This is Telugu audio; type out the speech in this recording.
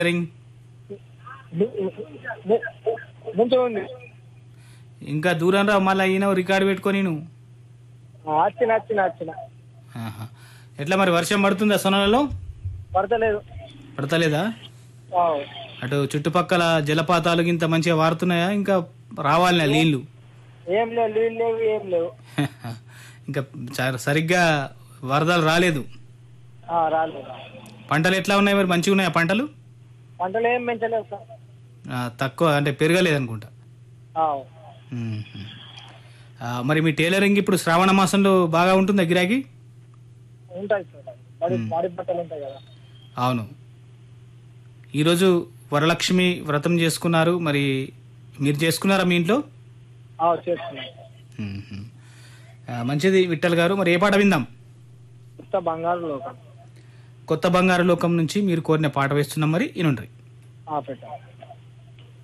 రింగ్ కొంచెం ఉంది ఇంకా దూరం రా మళ్ళీ ఈయన రికార్డు పెట్టుకొని నువ్వు ఆ, వచ్చిన వచ్చిన వచ్చిన ఆహా. ఎట్లా మరి వర్షం పడుతుందా సొనలలో పడతలేదు పడతలేదా ఆ, అటు చుట్టుపక్కల జలపాతాలు ఇంత మంచిగా వారుతున్నాయా ఇంకా రావాలనా నీళ్లు ఏం లేవు నీళ్ళు లేవు ఏం లేవు ఇంకా చ- సరిగ్గా వరదలు రాలేదు ఆ, రాలేదు పంటలు ఎట్లా ఉన్నాయి మరి మంచిగా ఉన్నాయా పంటలు పంటలు ఏం పెంచలేవు సార్ ఆ, తక్కువ అంటే పెరగలేదు అనుకుంటా ఆ, మ్మ్. ఆ, మరి మీ టైలరింగ్ ఇప్పుడు శ్రావణ మాసంలో బాగా ఉంటుందా గిరాకీ ఉంటాయి సార్ బడి బడి బట్టలు ఉంటాయి కదా అవును ఈరోజు వరలక్ష్మి వ్రతం చేసుకున్నారు మరి మీరు చేసుకున్నారా మీ ఇంట్లో ఆ, చేస్తున్నాం మ్మ్. ఆ, మంచిది విఠల్ గారు మరి ఏ పాట విందాం కొత్త బంగారు లోకం కొత్త బంగారు లోకం నుంచి మీరు కోరిన పాట వేస్తున్నాం మరి ఇనుండ్రి ఆ, పెట్టాలి